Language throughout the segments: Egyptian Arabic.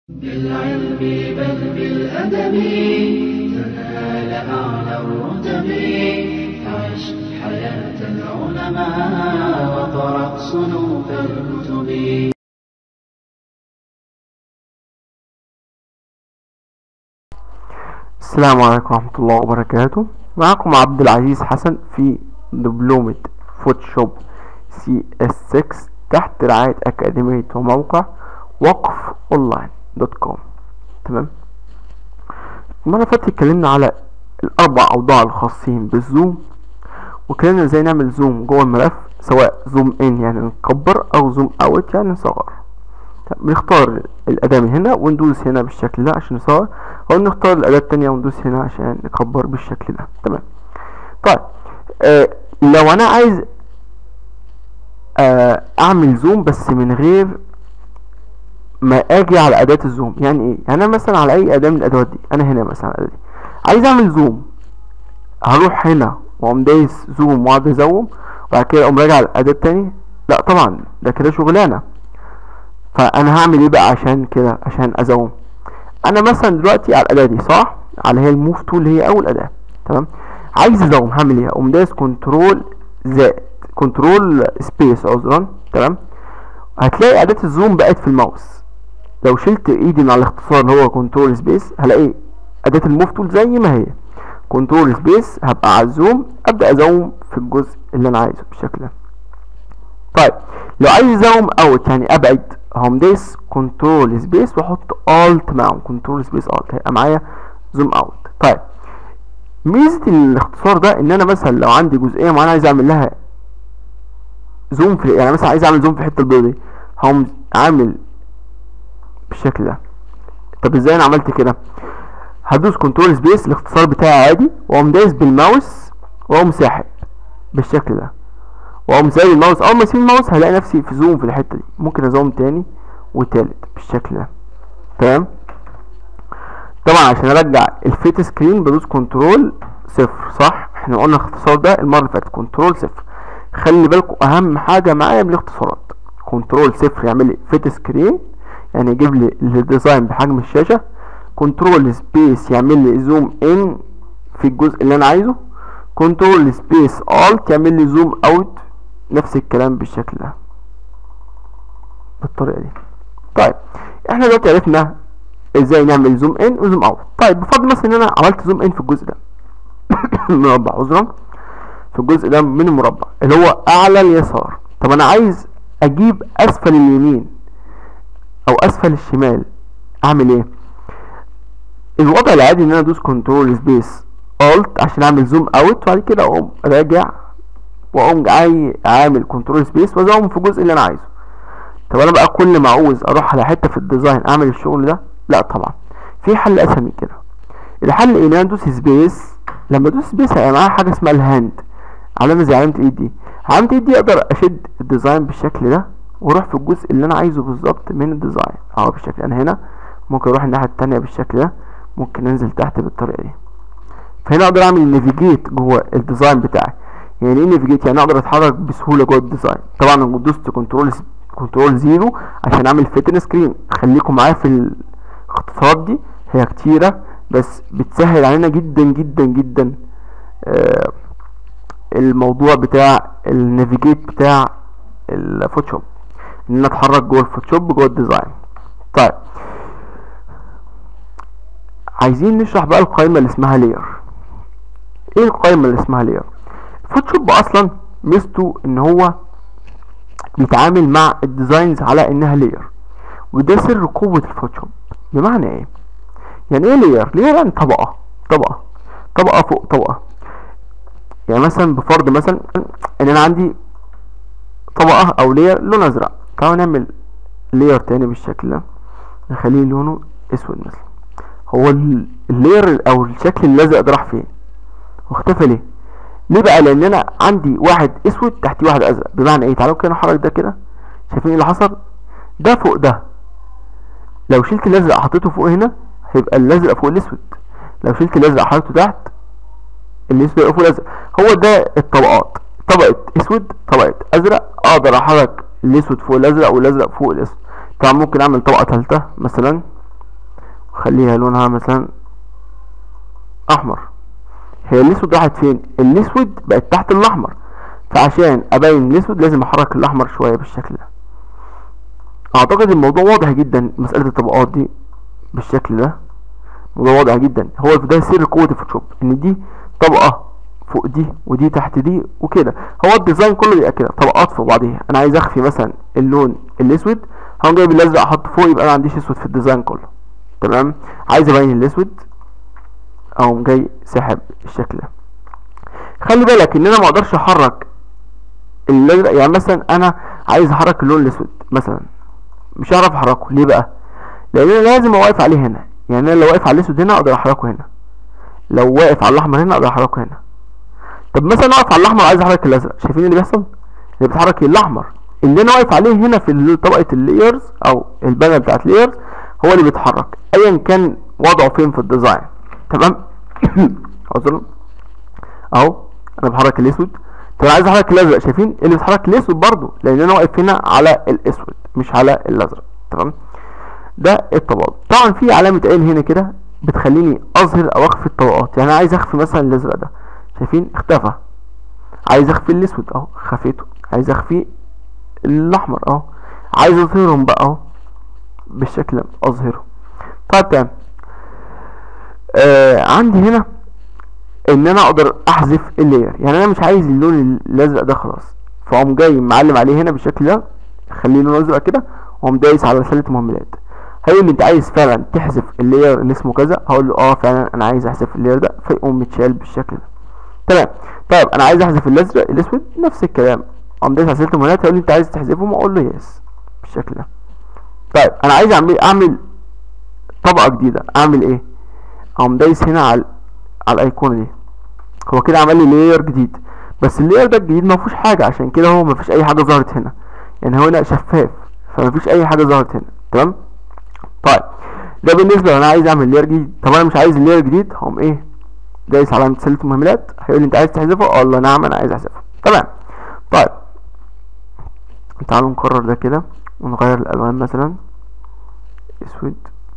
بالعلم بل بالأدب تنال أعلى الرتب عش حياة العلماء وقرأ صنوف الكتب السلام عليكم ورحمة الله وبركاته معكم عبد العزيز حسن في دبلومة فوتوشوب سي اس 6 تحت رعاية أكاديمية وموقع وقف اونلاين دوت كوم تمام المرة اللي فاتت اتكلمنا على الأربع أوضاع الخاصين بالزوم واتكلمنا ازاي نعمل زوم جوه الملف سواء زوم ان يعني نكبر أو زوم اوت يعني نصغر طب بنختار الأداة من هنا وندوس هنا بالشكل ده عشان نصور أو نختار الأداة التانية وندوس هنا عشان نكبر بالشكل ده تمام طيب آه لو أنا عايز آه أعمل زوم بس من غير ما أجي على أداة الزوم يعني إيه؟ يعني أنا مثلا على أي أداة من الأدوات دي أنا هنا مثلا على الأداة دي عايز أعمل زوم هروح هنا وأقوم دايس زوم وأقعد أزوم وبعد كده أقوم راجع على الأداة التانية لا طبعا ده كده شغلانة فانا هعمل ايه بقى عشان كده عشان ازوم انا مثلا دلوقتي على الاداه دي صح على هي الموف تول اللي هي اول اداه تمام عايز ازوم هعمل ايه اقوم دايس كنترول زائد كنترول سبيس عذرا تمام هتلاقي اداه الزوم بقت في الماوس لو شلت ايدي من على الاختصار اللي هو كنترول سبيس هلاقي اداه الموف تول زي ما هي كنترول سبيس هبقى على الزوم ابدا ازوم في الجزء اللي انا عايزه بالشكل ده طيب لو عايز ازوم اوت يعني ابعد هقوم دايس كنترول سبيس واحط الت معاهم كنترول سبيس الت هيبقى معايا زوم اوت طيب ميزه الاختصار ده ان انا مثلا لو عندي جزئيه معينه عايز اعمل لها زوم في يعني مثلا عايز اعمل زوم في الحته البيضاء دي هقوم عامل بالشكل ده طب ازاي انا عملت كده هدوس كنترول سبيس الاختصار بتاعي عادي واقوم دايس بالماوس واقوم ساحب بالشكل ده واقوم سايب الماوس اول ما اسيب الماوس هلاقي نفسي في زوم في الحته دي ممكن ازوم تاني وتالت بالشكل ده تمام طبعا عشان ارجع الفيت سكرين بدوس كنترول صفر صح احنا قلنا الاختصار ده المره اللي فاتت كنترول صفر خلي بالكم اهم حاجه معايا من الاختصارات كنترول صفر يعمل لي فيت سكرين يعني يجيب لي الديزاين بحجم الشاشه كنترول سبيس يعمل لي زوم ان في الجزء اللي انا عايزه كنترول سبيس الت يعمل لي زوم اوت نفس الكلام بالشكل ده بالطريقه دي طيب احنا دلوقتي عرفنا ازاي نعمل زوم ان وزوم اوت طيب بفضل مثلا ان انا عملت زوم ان في الجزء ده المربع عذرا في الجزء ده من المربع اللي هو اعلى اليسار طب انا عايز اجيب اسفل اليمين او اسفل الشمال اعمل ايه الوضع العادي ان انا ادوس كنترول سبيس الت عشان اعمل زوم اوت وبعد كده اقوم راجع واقوم جاي عامل كنترول سبيس وازوم في الجزء اللي انا عايزه طب انا بقى كل ما عاوز اروح على حته في الديزاين اعمل الشغل ده لا طبعا في حل اسهل من كده الحل ايه ان انا ادوس سبيس لما ادوس سبيس هيبقى معايا حاجه اسمها الهاند علامه زي علامه الايد دي علامه الايد دي اقدر اشد الديزاين بالشكل ده واروح في الجزء اللي انا عايزه بالظبط من الديزاين اهو بالشكل انا هنا ممكن اروح الناحيه التانية بالشكل ده ممكن انزل تحت بالطريقه دي فهنا اقدر اعمل نافيجيت جوه الديزاين بتاعي يعني ايه نافيجيت يعني اقدر اتحرك بسهوله جوه الديزاين طبعا انا دوست كنترول كنترول زيرو عشان اعمل فيتن سكرين خليكم معايا في الاختصارات دي هي كتيره بس بتسهل علينا جدا جدا جدا آه الموضوع بتاع النافيجيت بتاع الفوتوشوب ان انا اتحرك جوه الفوتوشوب جوه الديزاين طيب عايزين نشرح بقى القائمه اللي اسمها لير ايه القائمه اللي اسمها لير فوتوشوب اصلا ميزته ان هو بيتعامل مع الديزاينز على انها لير وده سر قوة الفوتوشوب بمعنى ايه يعني ايه لير لير يعني طبقة طبقة طبقة فوق طبقة يعني مثلا بفرض مثلا ان انا عندي طبقة او لير لون ازرق تعالوا نعمل لير تاني بالشكل ده نخليه لونه اسود مثلا هو اللير او الشكل الازرق ده راح فين واختفى ليه ليه بقى لان انا عندي واحد اسود تحتيه واحد ازرق بمعنى ايه تعالوا كده نحرك ده كده شايفين ايه اللي حصل ده فوق ده لو شلت الازرق حطيته فوق هنا هيبقى الازرق فوق الاسود لو شلت الازرق حطيته تحت الاسود يبقى فوق الازرق هو ده الطبقات طبقه اسود طبقه ازرق اقدر احرك الاسود فوق الازرق والازرق فوق الاسود طبعا ممكن اعمل طبقه ثالثه مثلا خليها لونها مثلا احمر هي الاسود راحت فين الاسود بقت تحت الاحمر فعشان ابين الاسود لازم احرك الاحمر شويه بالشكل ده اعتقد الموضوع واضح جدا مساله الطبقات دي بالشكل ده الموضوع واضح جدا هو في ده سر قوه الفوتوشوب ان دي طبقه فوق دي ودي تحت دي وكده هو الديزاين كله بيبقى كده طبقات فوق بعضيها انا عايز اخفي مثلا اللون الاسود هقوم جايب الازرق احطه فوق يبقى انا ما عنديش اسود في الديزاين كله تمام عايز ابين الاسود اقوم جاي ساحب الشكل ده خلي بالك ان انا ما اقدرش احرك الازرق يعني مثلا انا عايز احرك اللون الاسود مثلا مش هعرف احركه ليه بقى لان انا لازم اوقف عليه هنا يعني انا لو واقف على الاسود هنا اقدر احركه هنا لو واقف على الاحمر هنا اقدر احركه هنا طب مثلا اقف على الاحمر عايز احرك الازرق شايفين اللي بيحصل اللي بيتحرك الاحمر اللي انا واقف عليه هنا في طبقه اللايرز او البانل بتاعت اللايرز هو اللي بيتحرك ايا كان وضعه فين في الديزاين تمام عذرا اهو انا بحرك الاسود طب عايز احرك الازرق شايفين اللي بيتحرك الاسود برضو لان انا واقف هنا على الاسود مش على الازرق تمام ده الطبقات طبعا في علامه عين هنا كده بتخليني اظهر او اخفي الطبقات يعني انا عايز اخفي مثلا الازرق ده شايفين اختفى عايز اخفي الاسود اهو خفيته عايز اخفي الاحمر اهو عايز اظهرهم بقى اهو بالشكل ده اظهره طيب تمام آه عندي هنا ان انا اقدر احذف اللاير يعني انا مش عايز اللون الازرق ده خلاص فاقوم جاي معلم عليه هنا بالشكل ده اخليه لون ازرق كده واقوم دايس على رساله مهملات هيقول لي انت عايز فعلا تحذف اللاير اللي اسمه كذا هقول له اه فعلا انا عايز احذف اللاير ده فيقوم متشال بالشكل ده تمام طيب انا عايز احذف الازرق الاسود نفس الكلام اقوم دايس على رساله مهملات هيقول لي انت عايز تحذفهم اقول له يس بالشكل ده طيب انا عايز اعمل اعمل طبقه جديده اعمل ايه اقوم دايس هنا على على الايقونه دي هو كده عمل لي لاير جديد بس اللاير ده الجديد ما فيهوش حاجه عشان كده هو ما فيش اي حاجه ظهرت هنا يعني هو هنا شفاف فما فيش اي حاجه ظهرت هنا تمام طيب ده بالنسبه لو انا عايز اعمل لاير جديد طب انا مش عايز اللاير جديد هقوم ايه دايس على سله المهملات هيقول لي انت عايز تحذفه اقول له نعم انا عايز احذفه تمام طيب تعالوا نكرر ده كده ونغير الالوان مثلا اسود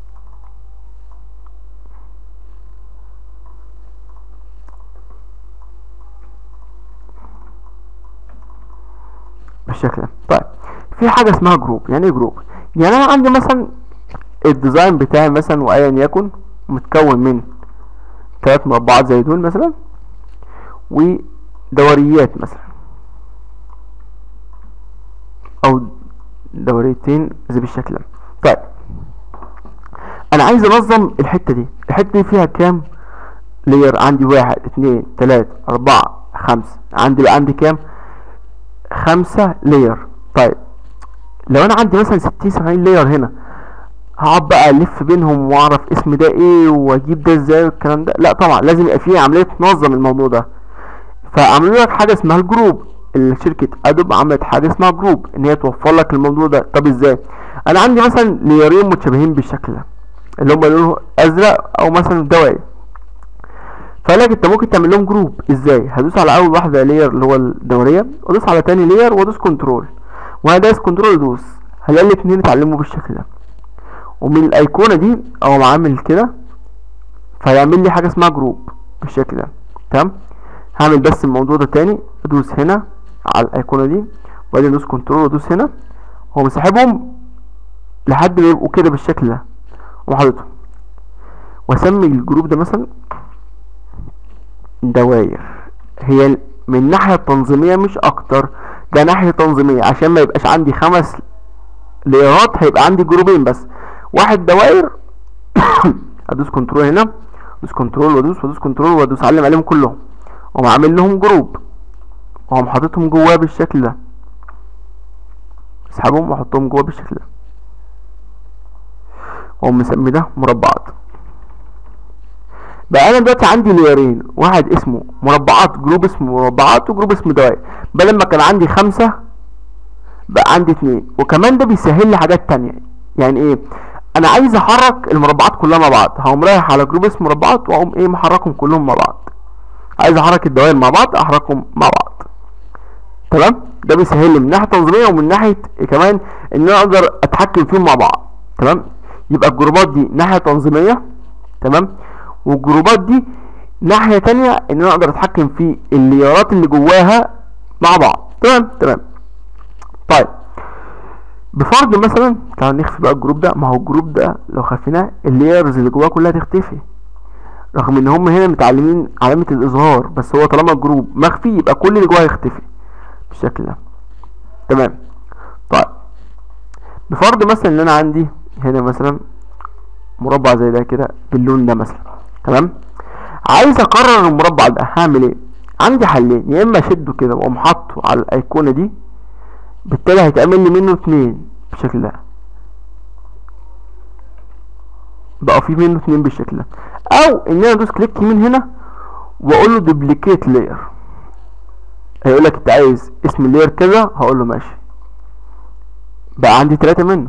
بالشكل ده طيب في حاجه اسمها جروب يعني ايه جروب يعني انا عندي مثلا الديزاين بتاعي مثلا وايا يكن متكون من ثلاث مربعات زي دول مثلا ودوريات مثلا او دوريتين زي بالشكل ده طيب انا عايز انظم الحته دي الحته دي فيها كام لير عندي واحد اتنين تلاتة اربعة خمسة عندي بقى عندي كام خمسة لير طيب لو انا عندي مثلا ستين سبعين لير هنا هقعد بقى الف بينهم واعرف اسم ده ايه واجيب ده ازاي والكلام ده لا طبعا لازم يبقى فيه عمليه تنظم الموضوع ده فعملوا لك حاجه اسمها الجروب شركه ادوب عملت حاجه اسمها جروب ان هي توفر لك الموضوع ده طب ازاي انا عندي مثلا ليرين متشابهين بالشكل ده اللي هم لونه ازرق او مثلا دوائر فقالك انت ممكن تعمل لهم جروب ازاي هدوس على اول واحده لير اللي هو الدوريه وادوس على تاني لير وادوس كنترول وانا دايس كنترول ادوس هلاقي الاتنين اتعلموا بالشكل ده ومن الايقونه دي اقوم عامل كده فيعمل لي حاجه اسمها جروب بالشكل ده تمام هعمل بس الموضوع ده تاني ادوس هنا على الايقونه دي وبعدين ادوس كنترول وادوس هنا هو مسحبهم لحد ما يبقوا كده بالشكل ده وحاططهم واسمي الجروب ده مثلا دواير هي من الناحيه التنظيميه مش اكتر ده ناحيه تنظيميه عشان ما يبقاش عندي خمس ليرات هيبقى عندي جروبين بس واحد دوائر ادوس كنترول هنا ادوس كنترول وادوس وادوس كنترول وادوس اعلم عليهم كلهم واقوم عامل لهم جروب واقوم حاططهم جواه بالشكل ده اسحبهم واحطهم جواه بالشكل ده واقوم مسمي ده مربعات بقى انا دلوقتي عندي ليرين واحد اسمه مربعات جروب اسمه مربعات وجروب اسمه دوائر بدل ما كان عندي خمسة بقى عندي اتنين وكمان ده بيسهل لي حاجات تانية يعني ايه انا عايز احرك المربعات كلها مع بعض هقوم رايح على جروب اسمه مربعات واقوم ايه محركهم كلهم مع بعض عايز احرك الدوائر مع بعض احركهم مع بعض تمام ده بيسهل لي من ناحيه تنظيميه ومن ناحيه كمان ان انا اقدر اتحكم فيهم مع بعض تمام يبقى الجروبات دي ناحية تنظيمية تمام والجروبات دي ناحية تانية ان انا اقدر اتحكم في الليارات اللي جواها مع بعض تمام تمام طيب بفرض مثلا تعالوا نخفي بقى الجروب ده ما هو الجروب ده لو خفيناه الليرز اللي جواه كلها تختفي رغم ان هم هنا متعلمين علامة الاظهار بس هو طالما الجروب مخفي يبقى كل اللي جواه يختفي بالشكل ده تمام طيب بفرض مثلا ان انا عندي هنا مثلا مربع زي ده كده باللون ده مثلا تمام عايز اقرر المربع ده هعمل ايه عندي حلين يا اما اشده كده واقوم حاطه على الايقونه دي بالتالي هيتعمل لي منه اتنين بالشكل ده بقى في منه اتنين بالشكل ده او ان انا ادوس كليك يمين هنا واقول له دوبليكيت لاير هيقول لك انت عايز اسم اللاير كذا هقول له ماشي بقى عندي تلاتة منه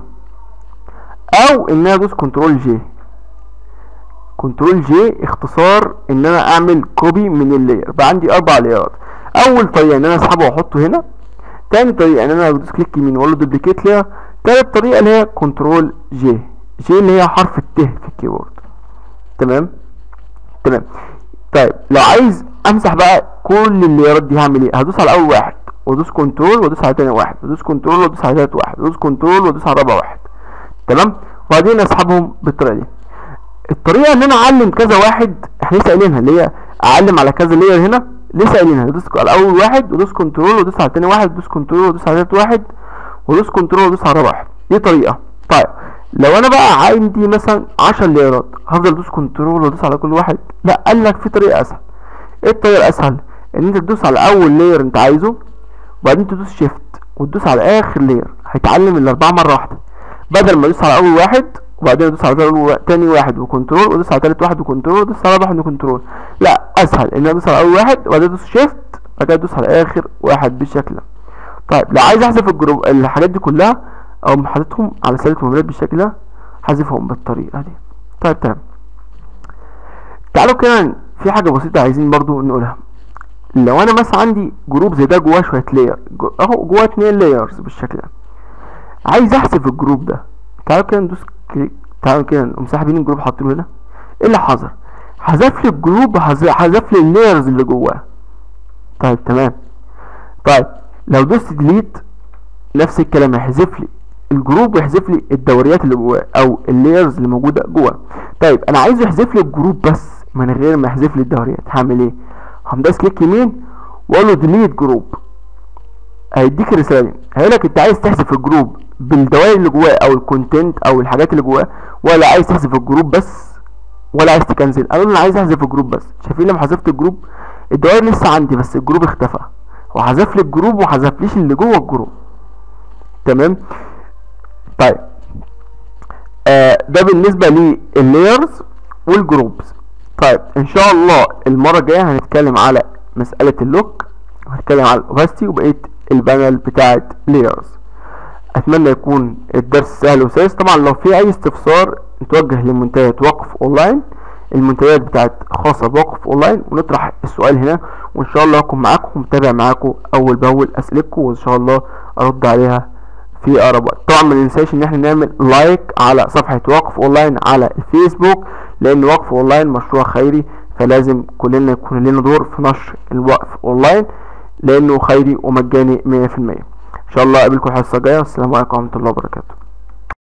او ان انا ادوس كنترول جي كنترول جي اختصار ان انا اعمل كوبي من اللاير بقى عندي اربع لايرات اول طريقه ان انا اسحبه واحطه هنا تاني طريقه ان انا ادوس كليك يمين واقول له دوبليكيت لاير تالت طريقه اللي هي كنترول جي جي اللي هي حرف الت في الكيبورد تمام تمام طيب لو عايز امسح بقى كل اللايرات دي هعمل ايه هدوس على اول واحد وادوس كنترول وادوس على تاني واحد وادوس كنترول وادوس على تالت واحد وادوس كنترول وادوس على رابع واحد تمام وبعدين اسحبهم بالطريقه دي الطريقه ان انا اعلم كذا واحد احنا لسه قايلينها اللي هي اعلم على كذا لاير هنا لسه قايلينها ادوس على اول واحد وادوس كنترول وادوس على تاني واحد وادوس كنترول وادوس على تالت واحد وادوس كنترول وادوس على رابع واحد دي طريقه طيب لو انا بقى عندي مثلا 10 لايرات هفضل ادوس كنترول وادوس على كل واحد لا قال لك في طريقه اسهل ايه الطريقه الاسهل ان انت تدوس على اول لاير انت عايزه وبعدين تدوس شيفت وتدوس على اخر لاير هيتعلم الاربعه مره واحده بدل ما ادوس على اول واحد وبعدين ادوس على تاني- تاني واحد وكنترول وادوس على تالت واحد وكنترول وادوس على رابع واحد وكنترول لا اسهل ان انا ادوس على اول واحد وبعدين ادوس شيفت بعد كده ادوس على اخر واحد بالشكل ده طيب لو عايز احذف الجروب الحاجات دي كلها او حاططهم على سله ميموريات بالشكل ده حذفهم بالطريقه دي طيب تمام تعالوا كده في حاجه بسيطه عايزين برضو نقولها لو انا مثلا عندي جروب زي ده جواه شويه لاير اهو جواه اتنين لايرز بالشكل ده عايز احذف الجروب ده تعالوا كده ندوس كليك تعالوا كده نقوم ساحبين الجروب حاطينه هنا ايه اللي حصل حذف لي الجروب وحذف حذف لي اللايرز اللي جواه طيب تمام طيب لو دوست ديليت نفس الكلام هيحذف لي الجروب ويحذف لي الدوريات اللي جواه او اللايرز اللي موجوده جواه طيب انا عايزه يحذف لي الجروب بس من غير ما يحذف لي الدوريات هعمل ايه همداس كليك يمين واقول له ديليت جروب هيديك الرساله دي هيقول لك انت عايز تحذف الجروب بالدوائر اللي جواه او الكونتنت او الحاجات اللي جواه ولا عايز تحذف الجروب بس ولا عايز تكنسل اقول له انا عايز احذف الجروب بس شايفين لما حذفت الجروب الدوائر لسه عندي بس الجروب اختفى وحذف لي الجروب وحذفليش اللي جوه الجروب تمام طيب آه ده بالنسبه لللايرز والجروبز طيب ان شاء الله المره الجايه هنتكلم على مساله اللوك وهنتكلم على الاوباستي وبقيه البانل بتاعه لايرز اتمنى يكون الدرس سهل وسلس طبعا لو في اي استفسار نتوجه لمنتديات وقف اونلاين المنتديات بتاعت خاصه بوقف اونلاين ونطرح السؤال هنا وان شاء الله اكون معاكم ومتابع معاكم اول باول اسئلتكم وان شاء الله ارد عليها في اقرب وقت طبعا ما ننساش ان احنا نعمل لايك على صفحه وقف اونلاين على الفيسبوك لان وقف اونلاين مشروع خيري فلازم كلنا يكون لنا دور في نشر الوقف اونلاين لانه خيري ومجاني 100% ان شاء الله اقابلكم الحصه الجايه والسلام عليكم ورحمه الله وبركاته